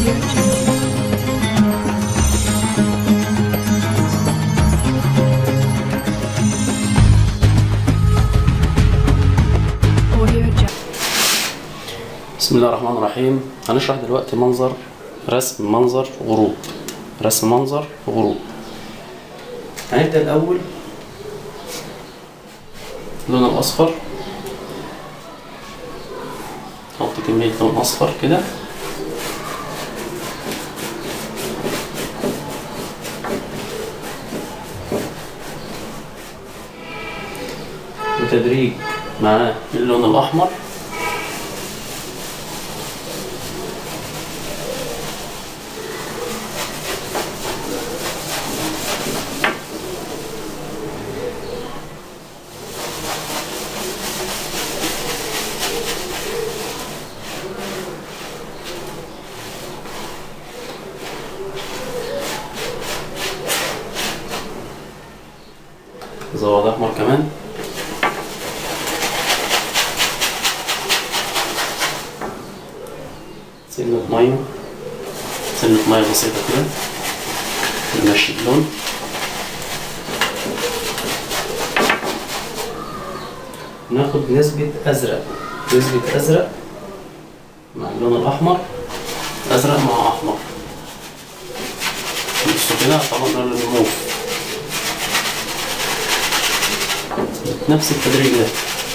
Audio Jungle. Audio Jungle. بسم الله الرحمن الرحيم هنشرح دلوقتي منظر رسم منظر غروب رسم منظر غروب هنبدأ الأول اللون الأصفر نحط كمية لون أصفر كده بتدريج مع اللون الأحمر زود أحمر كمان سنة مية سنة مية بسيطة كده نمشي اللون ناخد نسبة أزرق نسبة أزرق مع اللون الأحمر أزرق مع أحمر بصوا كده طبعا الموف نفس التدريج ده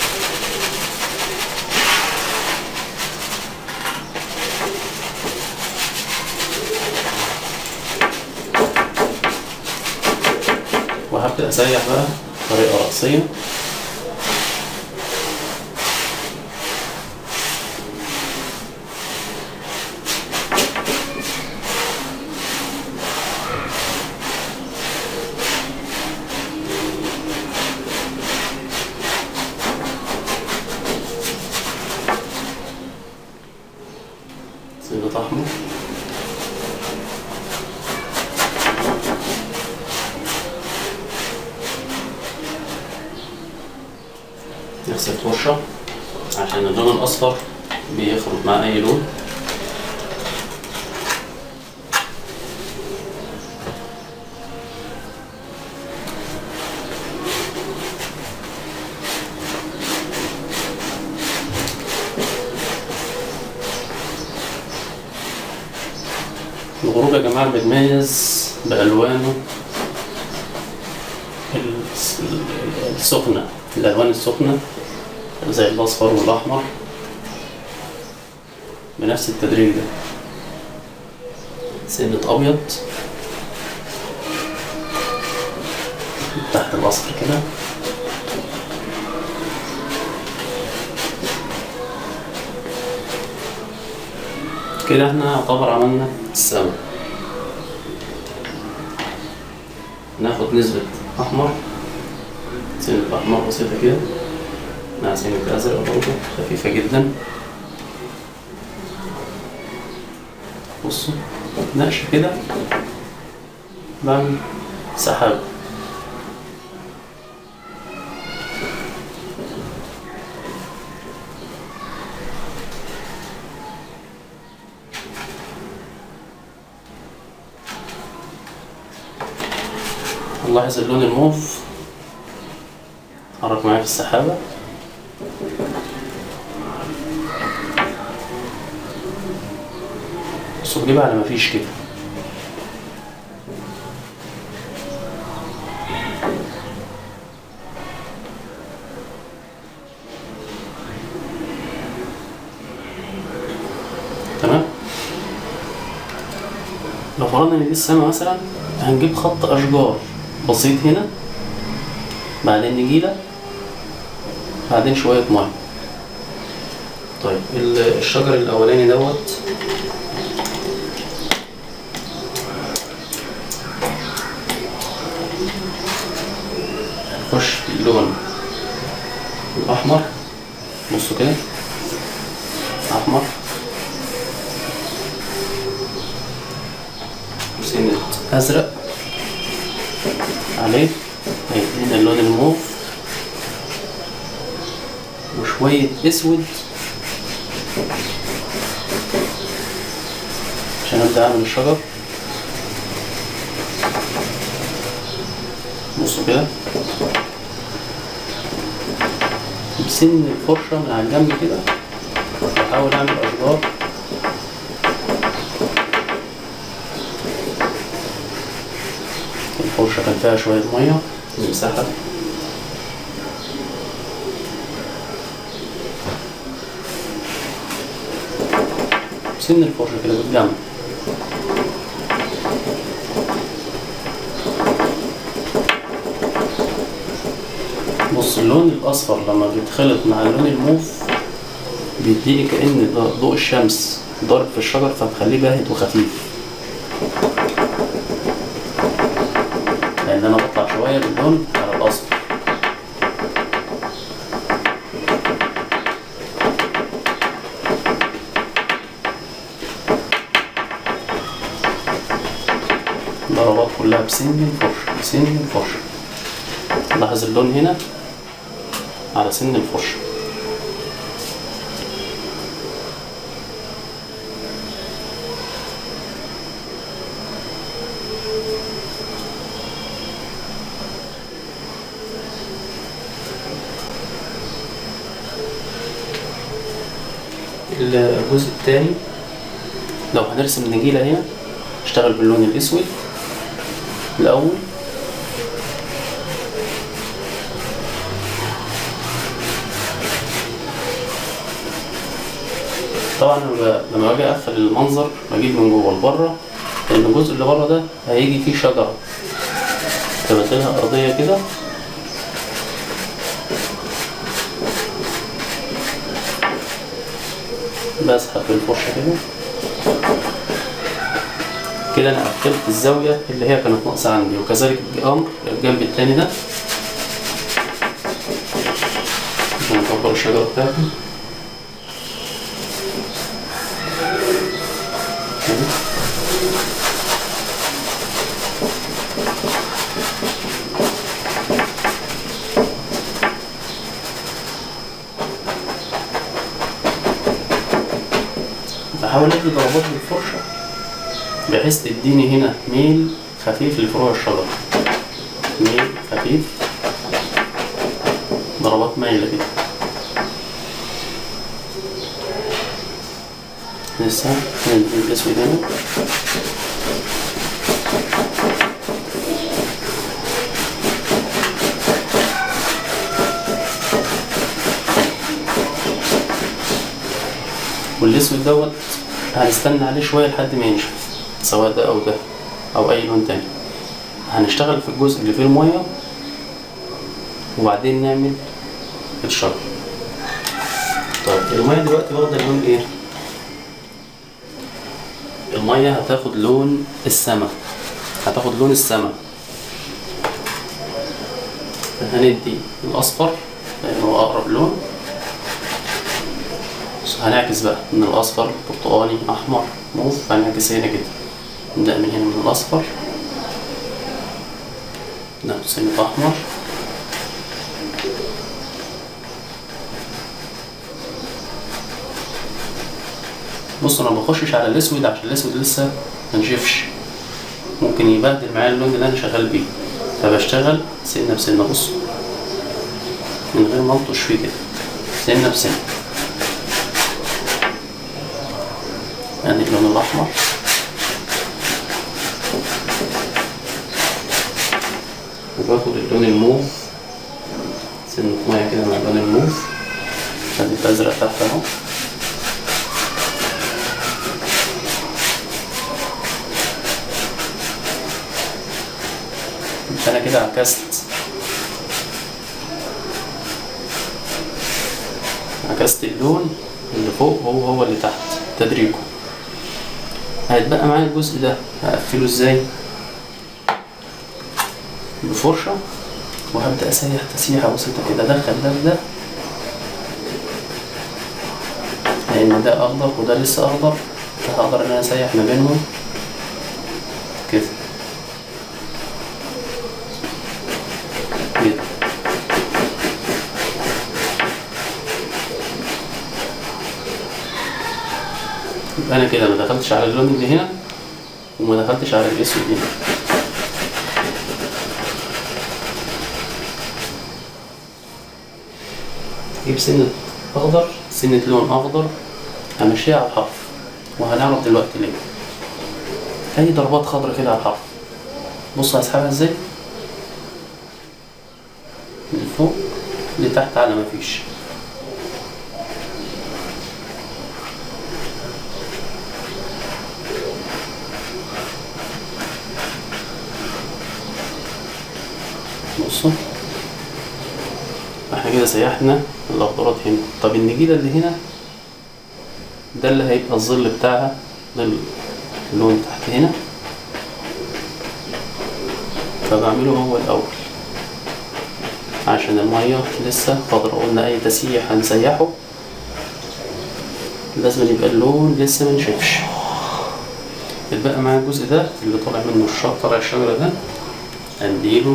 وهبدأ أسيح بقى بطريقة رأسية سنة أحمر نغسل فرشة عشان اللون الأصفر بيخرج مع أي لون الغروب يا جماعة بيتميز بألوانه الس- السخنة الألوان السخنة زي الأصفر والأحمر بنفس التدريج ده سنة أبيض تحت الأصفر كده كده احنا يعتبر عملنا السما ناخد نسبة أحمر سنة أحمر بسيطة كده مع سنة أزرق برضه خفيفة جدا بصوا نقشة كده بعمل سحاب نلاحظ اللون الموف حرك معايا في السحابة بصوا بجيبها على مفيش كده تمام لو فرضنا ان دي السما مثلا هنجيب خط اشجار بسيط هنا بعدين نجيلة بعدين شوية مية طيب ال- الشجر الأولاني دوت هنخش باللون الأحمر بصوا كده أحمر وسنة أزرق عليه هيدينا اللون الموف وشوية اسود عشان ابدا اعمل الشجر بصوا كده بسن الفرشة من على الجنب كده بحاول اعمل اشجار الفرشة كان فيها شوية مية نمسحها سن الفرشة كده بالجنب بص اللون الأصفر لما بيتخلط مع اللون الموف بيديني كأن ض- ضوء الشمس ضارب في الشجر فبخليه باهت وخفيف لأن أنا بطلع شوية باللون على الأصفر ضربات كلها بسن الفرشة بسن الفرشة لاحظ اللون هنا على سن الفرشة الجزء الثاني لو هنرسم نجيلة هنا اشتغل باللون الأسود الأول طبعا لما ب- لما باجي اقفل المنظر بجيب من جوه لبره لان الجزء اللي بره ده هيجي فيه شجره فبديلها ارضيه كده بسحب بالفرشه كده كده انا قفلت الزاويه اللي هي كانت ناقصه عندي وكذلك الامر الجنب التاني ده عشان اكبر الشجره بتاعتي بحاول ادي ضربات بالفرشة بحيث تديني هنا ميل خفيف لفروع الشجرة ميل خفيف ضربات مايلة كده لسه ندي الاسود هنا والاسود دوت هنستنى عليه شوية لحد ما ينشف سواء ده أو ده أو أي لون تاني هنشتغل في الجزء اللي فيه المية وبعدين نعمل الشجر طيب المية دلوقتي واخدة لون ايه؟ المية هتاخد لون السما هتاخد لون السما هندي الأصفر لأنه هو أقرب لون بس هنعكس بقى من الأصفر برتقاني أحمر موف هنعكس هنا كده نبدأ من هنا من الأصفر ناخد سنة أحمر بص أنا مبخشش على الأسود عشان الأسود لسه منشفش ممكن يبهدل معايا اللون اللي أنا شغال بيه فبشتغل سنة بسنة بص من غير ما ألطش فيه كده سنة بسنة يعني اللون الأحمر وباخد اللون الموف سنة مية كده مع اللون الموف ادي الأزرق تحت اهو انا كده عكست عكست اللون اللي فوق هو هو اللي تحت تدريجه هيتبقى معايا الجزء ده هقفله ازاي بفرشة وهبدأ أسيح تسيحة بسيطة كده أدخل ده في ده لأن ده أخضر وده لسه أخضر فهقدر إن أنا أسيح ما بينهم كده كده يبقى أنا كده ما دخلتش على اللون اللي هنا وما دخلتش على الاسود هنا جيب سنة أخضر سنة لون أخضر همشيها على الحرف وهنعرف دلوقتي ليه أي ضربات خضرا كده على الحرف بص هسحبها ازاي من فوق لتحت على مفيش بصوا احنا كده سيحنا الاخضرات هنا طب النجيله اللي هنا ده اللي هيبقى الظل بتاعها ده اللون تحت هنا فبعمله هو الاول عشان الميه لسه خضرا قلنا اي تسيح هنسيحه لازم يبقى اللون لسه ما نشفش اتبقى معايا الجزء ده اللي طالع منه الشجر طالع الشجره ده هنديله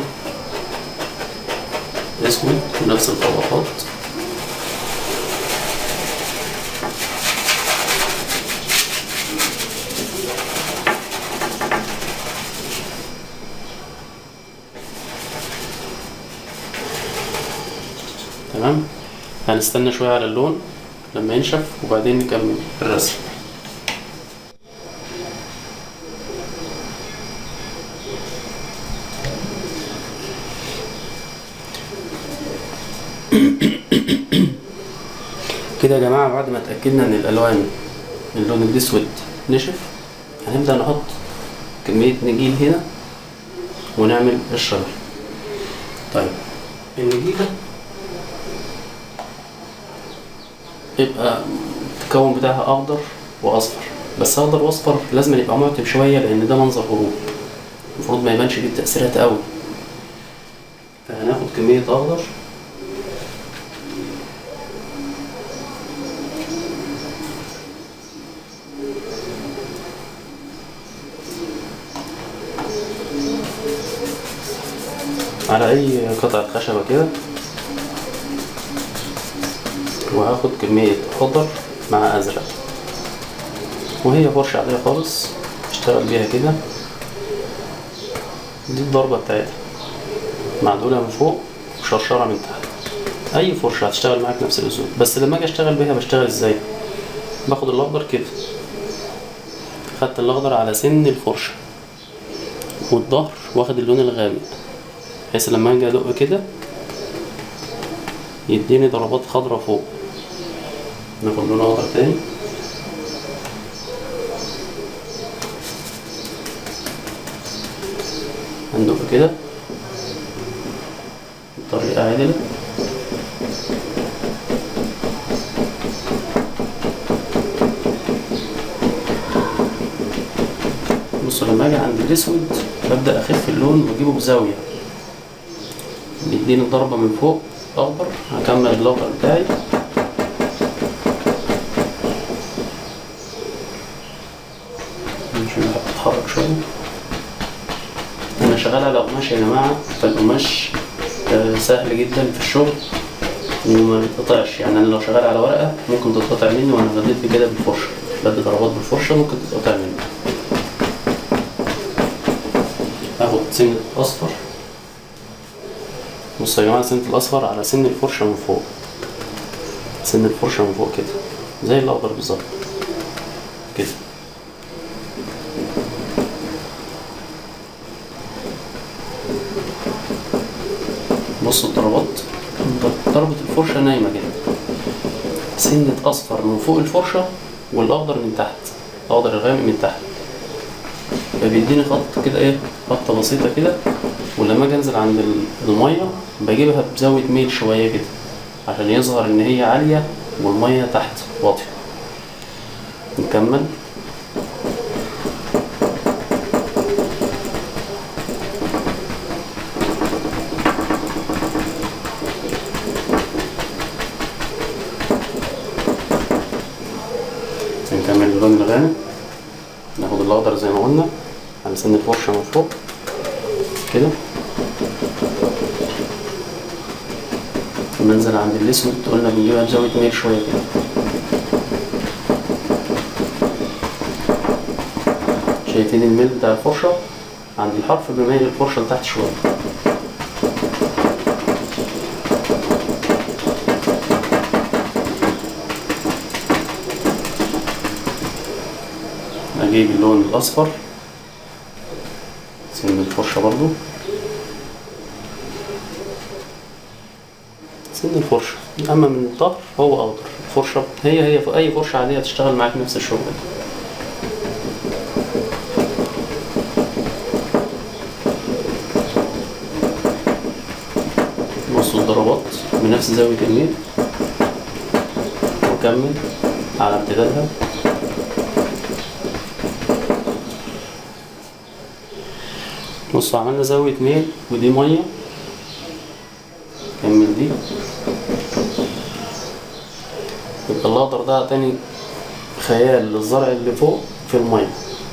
اسود ونفس الطبقات تمام هنستنى شوية على اللون لما ينشف وبعدين نكمل الرسم كده يا جماعة بعد ما اتأكدنا ان الألوان اللون الأسود نشف هنبدأ نحط كمية نجيل هنا ونعمل الشجر طيب النجيلة يبقى التكون بتاعها أخضر وأصفر بس أخضر وأصفر لازم يبقى معتم شوية لأن ده منظر غروب المفروض ما يبانش فيه التأثيرات قوي فهناخد كمية أخضر على أي قطعة خشبة كده وهاخد كمية خضر مع أزرق وهي فرشة عادية خالص اشتغل بيها كده دي الضربة بتاعتها معدولة من فوق وشرشرة من تحت أي فرشة هتشتغل معاك نفس الأسلوب بس لما أجي أشتغل بيها بشتغل إزاي باخد الأخضر كده خدت الأخضر على سن الفرشة والظهر واخد اللون الغامق بحيث لما أجي أدق كده يديني ضربات خضرا فوق ناخد لون اخضر تاني هندق كده بطريقة عادلة بصوا لما اجي عند الاسود ببدأ اخف اللون واجيبه بزاوية بيديني ضربة من فوق اخضر هكمل الاخضر بتاعي عشان اتحرك شويه انا شغال على قماش يا جماعه فالقماش آه، سهل جدا في الشغل وما بيتقطعش يعني انا لو شغال على ورقه ممكن تتقطع مني وانا غليت كده بالفرشه بدي ضربات بالفرشه ممكن تتقطع مني اخد سنة اصفر بصوا يا جماعة سنة الأصفر على سن الفرشة من فوق سن الفرشة من فوق كده زي الأخضر بالظبط كده بصوا الضربات ضربة الفرشة نايمة كده سنة أصفر من فوق الفرشة والأخضر من تحت الأخضر الغامق من تحت فبيديني خط كده ايه خطة بسيطة كده ولما اجي انزل عند ال- المية بجيبها بزاوية ميل شوية كده عشان يظهر ان هي عالية والمية تحت واطية نكمل نكمل اللون الغامق ناخد الاخضر زي ما قلنا على سن الفرشة من فوق كده ننزل عند الاسود قلنا بنجيبها بزاوية ميل شوية كده شايفين الميل بتاع الفرشة عند الحرف بميل الفرشة لتحت شوية اجيب اللون الاصفر سن الفرشة برضو سن الفرشة اما من الظهر هو اخضر الفرشة هي هي في اي فرشة عادية تشتغل معاك نفس الشغل ده بصوا الضربات بنفس زاوية الميل وكمل على امتدادها بصوا عملنا زاوية ميل ودي مية كمل دي يبقى الأخضر ده تاني خيال للزرع اللي فوق في المية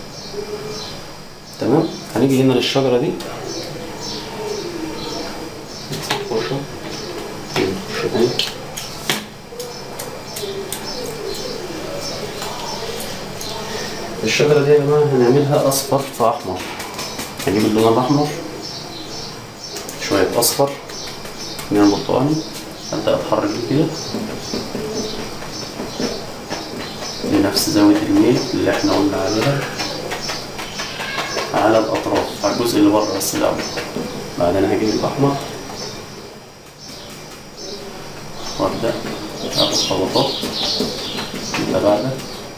تمام هنيجي هنا للشجرة دي فرشة فرشة تاني الشجرة دي يا جماعة هنعملها أصفر في أحمر هجيب اللون الأحمر شوية أصفر من البرتقاني أبدأ أتحرك بيه كده لنفس زاوية الميل اللي احنا قلنا عليها على الأطراف على الجزء اللي بره بس الأول بعدين هجيب الأحمر وأبدأ آخد خلطات متباعدة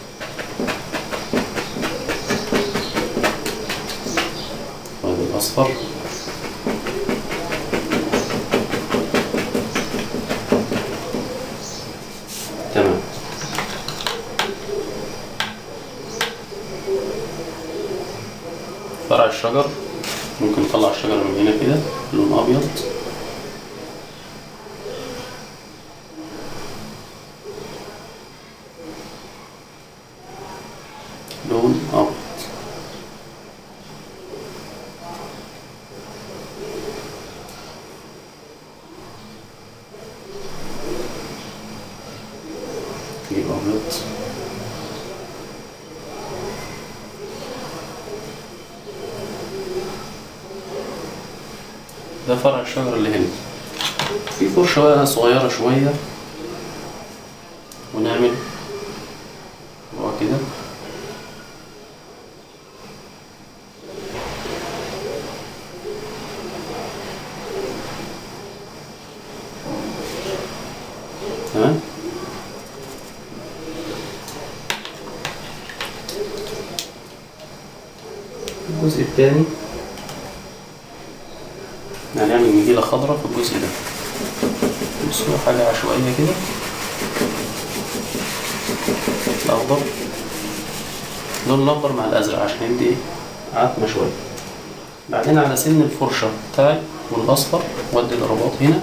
وادي الأصفر تمام فرع الشجر ممكن نطلع الشجرة من هنا كده لون أبيض لون أبيض تجيب أبيض ده فرع الشجرة اللي هنا في فرشة بقى صغيرة شوية ونعمل هو كده تمام الجزء الثاني هنعمل نجيلة خضراء في الجزء ده بصوا حاجة عشوائية كده الأخضر اللون الأخضر مع الأزرق عشان يدي إيه عتمة شوية بعدين على سن الفرشة بتاعي والأصفر وأدي ضربات هنا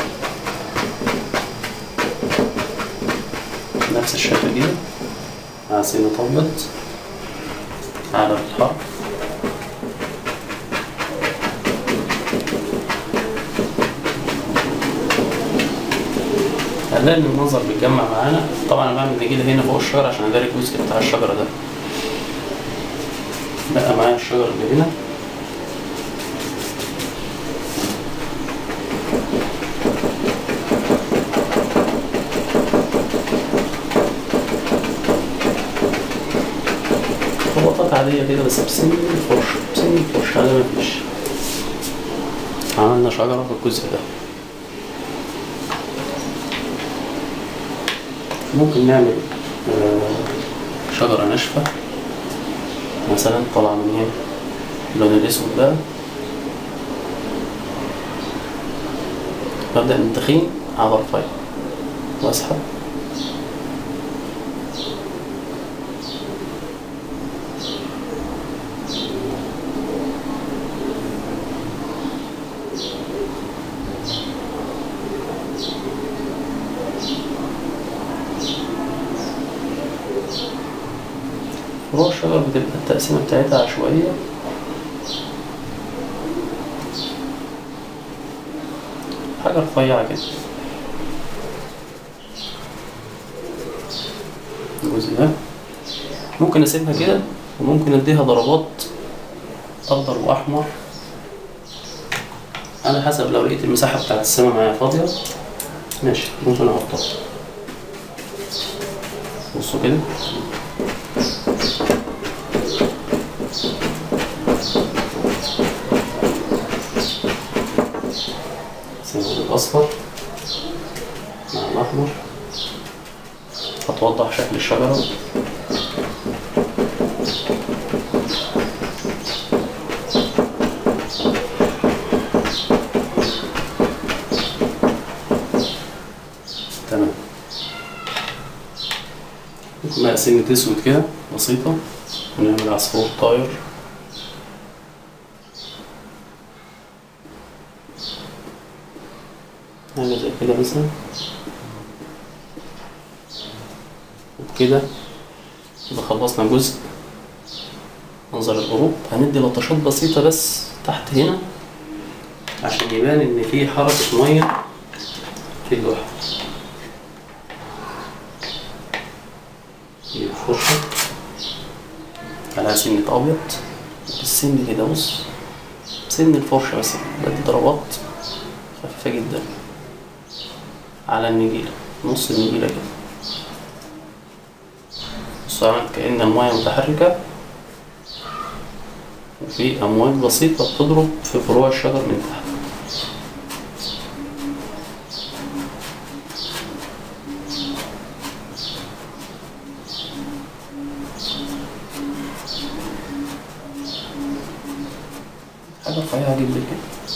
نفس الشكل كده على سن أبيض على الحرف هنلاقي ان المنظر بيتجمع معانا طبعا انا بعمل نجيله هنا فوق الشجره عشان اداري الجزء بتاع الشجره ده بقى معايا الشجر اللي هنا خبطات عادية كده بس بسن الفرشة بسن الفرشة على ما فيش عملنا شجرة في الجزء ده ممكن نعمل آه، شجرة ناشفة مثلا طالعة من هنا اللون الأسود ده ببدأ من تخين على رفيع وأسحب فروع الشجر بتبقى التقسيمة بتاعتها عشوائية حاجة رفيعة كده الجزء ده ممكن اسيبها كده وممكن اديها ضربات اخضر واحمر على حسب لو لقيت المساحة بتاعت السما معايا فاضية ماشي ممكن احطها بصوا كده سيبه الأصفر مع الأحمر هتوضح شكل الشجرة تمام ممكن بقى سنة أسود كده بسيطة ونعمل عصفور طاير نعمل زي كده مثلا وبكده يبقى خلصنا جزء منظر الغروب هندي لطشات بسيطة بس تحت هنا عشان يبان إن في حركة مية في اللوحة نجيب فرشة على سنة أبيض بالسن كده بص سن الفرشة بس بدي ضربات خفيفة جدا على النجيلة نص النجيلة كده بص عملت كأن المية متحركة وفي أمواج بسيطة بتضرب في فروع الشجر من تحت حاجة رفيعة جدا كده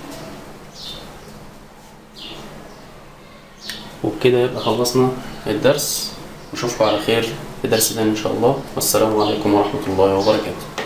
وبكده يبقى خلصنا الدرس نشوفكم على خير في درس تاني إن شاء الله والسلام عليكم ورحمة الله وبركاته